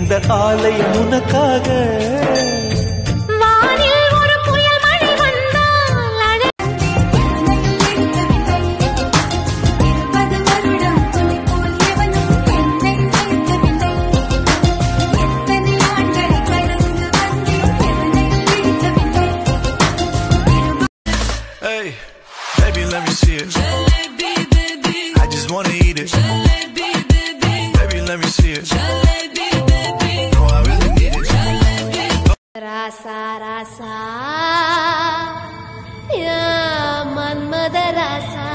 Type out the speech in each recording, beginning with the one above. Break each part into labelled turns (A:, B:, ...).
A: இந்த ஆலயம் உனக்காக
B: வானில் ஒரு புயல் மழை வந்தால் அழ-
C: இருபது வருடம் துணை போல் எவனும் என்னை நினைக்கவில்லை. எத்தனை ஆண்களை கடந்து வந்தேன் எவனை பிடிக்கவில்லை.
D: Hey, baby, let me see it. I just wanna eat it. Baby, let me see it. No, I really need it.
B: ராசா ராசா யா மன்மத ராசா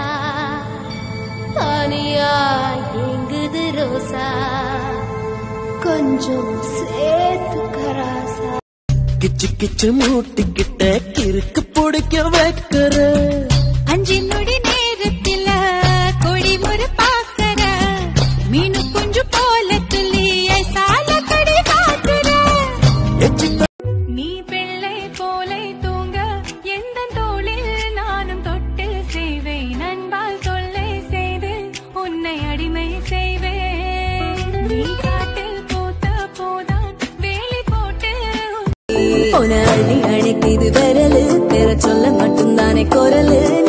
B: தனியா எங்குது ரோசா கொஞ்சம் சேர்த்துக்க ராசா
A: கிச்சு கிச்சு மூட்டிக்கிட்ட கிறுக்கு பிடிக்க வைக்கிற
C: அஞ்சு நொடி நேரத்தில கொடி முறை பாக்கற மீனு குஞ்சு போல துள்ளி ஐசால கடி காக்குற
A: எச்சி
C: நீ பிள்ளை போலை தூங்க எந்த தோளில் நானும் தொட்டு செய்வேன் அன்பால் தொல்லை செய்து உன்னை அடிமை செய்வேன் நீ காட்டில் பூத்த போதான் வேலி போட்டு
E: உன அள்ளி அழைக்குது விரலு பெற சொல்ல மட்டும்தானே குரலு